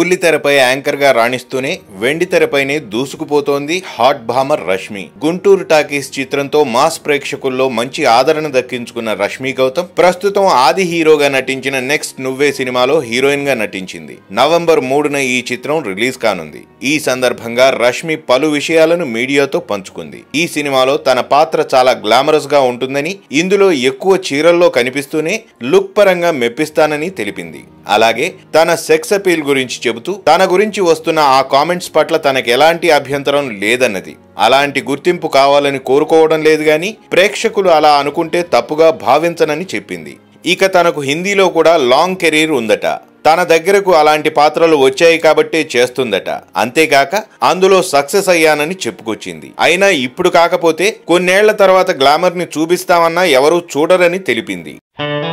బుల్లితెరపై anchor గా రాణిస్తూనే వెండి తెరపైనే దూసుకుపోతోంది హాట్ భామర్ రష్మి గుంటూరు టాకీస్ చిత్రంతో మాస్ ప్రేక్షకుల్లో మంచి ఆదరణ దక్కించుకున్న రష్మి గౌతమ్ ప్రస్తుతం ఆది హీరోగా నటించిన నెక్స్ట్ నువ్వే సినిమాలో హీరోయిన్ గా నటించింది నవంబర్ మూడున ఈ చిత్రం రిలీజ్ కానుంది ఈ సందర్భంగా రష్మి పలు విషయాలను మీడియాతో పంచుకుంది ఈ సినిమాలో తన పాత్ర చాలా గ్లామరస్ గా ఉంటుందని ఇందులో ఎక్కువ చీరల్లో కనిపిస్తూనే లుక్ పరంగా మెప్పిస్తానని తెలిపింది అలాగే తన సెక్స్ అపీల్ గురించి చెబుతూ తన గురించి వస్తున్న ఆ కామెంట్స్ పట్ల తనకు ఎలాంటి అభ్యంతరం లేదన్నది అలాంటి గుర్తింపు కావాలని కోరుకోవడం లేదు గాని ప్రేక్షకులు అలా అనుకుంటే తప్పుగా భావించనని చెప్పింది ఇక తనకు హిందీలో కూడా లాంగ్ కెరీర్ ఉందట తన దగ్గరకు అలాంటి పాత్రలు వచ్చాయి కాబట్టే చేస్తుందట అంతేగాక అందులో సక్సెస్ అయ్యానని చెప్పుకొచ్చింది అయినా ఇప్పుడు కాకపోతే కొన్నేళ్ల తర్వాత గ్లామర్ ని చూపిస్తామన్నా ఎవరూ చూడరని తెలిపింది